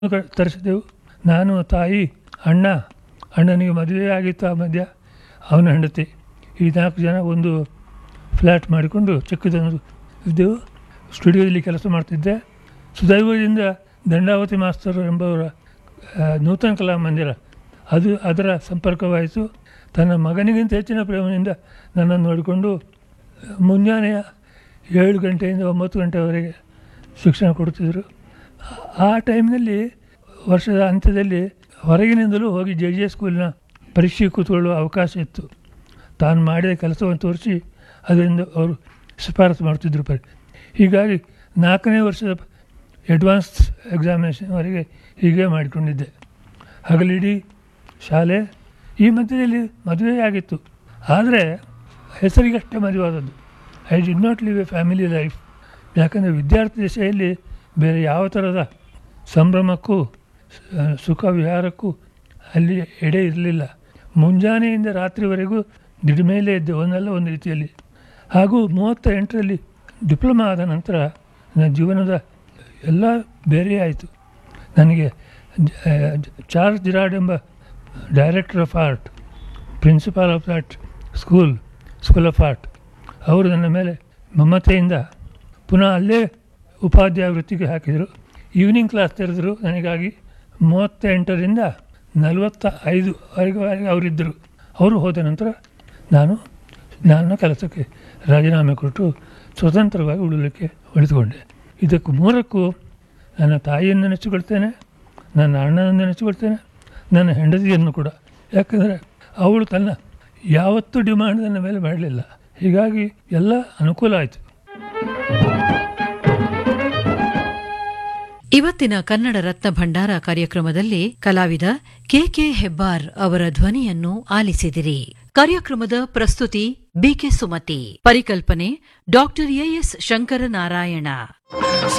ತರಿಸಿದೆವು ನಾನು ತಾಯಿ ಅಣ್ಣ ಅಣ್ಣನಿಗೆ ಮದುವೆ ಆಗಿತ್ತು ಆ ಮಧ್ಯ ಅವನ ಹೆಂಡತಿ ಈ ನಾಲ್ಕು ಜನ ಒಂದು ಫ್ಲ್ಯಾಟ್ ಮಾಡಿಕೊಂಡು ಚಿಕ್ಕದೊಂದು ಇದ್ದೆವು ಸ್ಟುಡಿಯೋದಲ್ಲಿ ಕೆಲಸ ಮಾಡ್ತಿದ್ದೆ ಸುದೈವದಿಂದ ದಂಡಾವತಿ ಮಾಸ್ತರ್ ಎಂಬವರ ಆ, ನೂತನ ಕಲಾ ಮಂದಿರ ಅದು ಅದರ ಸಂಪರ್ಕವಾಯಿತು ತನ್ನ ಮಗನಿಗಿಂತ ಹೆಚ್ಚಿನ ಪ್ರೇಮದಿಂದ ನನ್ನನ್ನು ನೋಡಿಕೊಂಡು ಮುಂಜಾನೆಯ ಏಳು ಗಂಟೆಯಿಂದ ಒಂಬತ್ತು ಗಂಟೆವರೆಗೆ ಶಿಕ್ಷಣ ಕೊಡ್ತಿದ್ದರು ಆ ಟೈಮ್ನಲ್ಲಿ ವರ್ಷದ ಅಂತ್ಯದಲ್ಲಿ ಹೊರಗಿನಿಂದಲೂ ಹೋಗಿ ಜೆ ಜೆ ಸ್ಕೂಲಿನ ಪರೀಕ್ಷೆ ಕೂತ್ಕೊಳ್ಳುವ ಅವಕಾಶ ಇತ್ತು ತಾನು ಮಾಡಿದ ಕೆಲಸವನ್ನು ತೋರಿಸಿ ಅದರಿಂದ ಅವರು ಶಿಫಾರಸು ಮಾಡ್ತಿದ್ರು ಪರಿ ಹೀಗಾಗಿ ನಾಲ್ಕನೇ ವರ್ಷದ ಅಡ್ವಾನ್ಸ್ ಎಕ್ಸಾಮಿನೇಷನ್ವರೆಗೆ ಹೀಗೆ ಮಾಡಿಕೊಂಡಿದ್ದೆ ಹಗಲಿಡೀ ಶಾಲೆ ಈ ಮಧ್ಯದಲ್ಲಿ ಮದುವೆ ಆಗಿತ್ತು ಆದರೆ ಹೆಸರಿಗಷ್ಟೇ ಮದುವಾದದ್ದು I did not live a family life ಯಾಕಂದರೆ ವಿದ್ಯಾರ್ಥಿ ದಶೆಯಲ್ಲಿ ಬೇರೆ ಯಾವ ಥರದ ಸಂಭ್ರಮಕ್ಕೂ ಸ- ಸುಖ ವಿಹಾರಕ್ಕೂ ಅಲ್ಲಿ ಎಡೆ ಇರಲಿಲ್ಲ ಮುಂಜಾನೆಯಿಂದ ರಾತ್ರಿವರೆಗೂ ದಿಢಮೇಲೆ ಇದ್ದೆ ಒಂದಲ್ಲ ಒಂದು ರೀತಿಯಲ್ಲಿ ಹಾಗೂ ಮೂವತ್ತ ಎಂಟರಲ್ಲಿ ಡಿಪ್ಲೊಮಾ ಆದ ನಂತರ ನನ್ನ ಜೀವನದ ಎಲ್ಲ ಬೇರೆ ಆಯಿತು ನನಗೆ ಜ- ಆ, ಚಾರ್ಲ್ಸ್ ಜಿರಾಡ್ ಎಂಬ director of art principal of that school school of art ಅವರು ನನ್ನ ಮೇಲೆ ಮಮತೆಯಿಂದ ಪುನಃ ಅಲ್ಲೇ ಉಪಾಧ್ಯಾಯ ವೃತ್ತಿಗೆ ಹಾಕಿದರು ಈವ್ನಿಂಗ್ ಕ್ಲಾಸ್ ತೆರೆದರು ನನಗಾಗಿ ಮೂವತ್ತೆಂಟರಿಂದ ನಲವತ್ತ ಐದುವರೆಗೆ ಅವರಿದ್ದರು ಅವರು ಹೋದ ನಂತರ ನಾನು ನನ್ನ ಕೆಲಸಕ್ಕೆ ರಾಜೀನಾಮೆ ಕೊಟ್ಟು ಸ್ವತಂತ್ರವಾಗಿ ಉಳಿಲಿಕ್ಕೆ ಉಳಿದುಕೊಂಡೆ ಇದಕ್ಕೂ ಮೂರಕ್ಕೂ ನನ್ನ ತಾಯಿಯನ್ನು ನೆನೆಸಿಕೊಳ್ತೇನೆ ನನ್ನ ಅಣ್ಣನನ್ನು ನೆನೆಸಿಕೊಳ್ತೇನೆ ನನ್ನ ಹೆಂಡತಿಯನ್ನು ಕೂಡ ಯಾಕಂದರೆ ಅವಳು ತನ್ನ ಯಾವತ್ತೂ ಡಿಮಾಂಡ್ ನನ್ನ ಮೇಲೆ ಮಾಡಲಿಲ್ಲ ಹೀಗಾಗಿ ಎಲ್ಲ ಅನುಕೂಲ ಆಯಿತು ಇವತ್ತಿನ ಕನ್ನಡ ರತ್ನ ಭಂಡಾರ ಕಾರ್ಯಕ್ರಮದಲ್ಲಿ ಕಲಾವಿದ ಕೆಕೆ ಹೆಬ್ಬಾರ್ ಅವರ ಧ್ವನಿಯನ್ನು ಆಲಿಸಿದಿರಿ ಕಾರ್ಯಕ್ರಮದ ಪ್ರಸ್ತುತಿ ಬಿಕೆ ಸುಮತಿ ಪರಿಕಲ್ಪನೆ ಡಾಕ್ಟರ್ ಎಎಸ್ ಶಂಕರನಾರಾಯಣ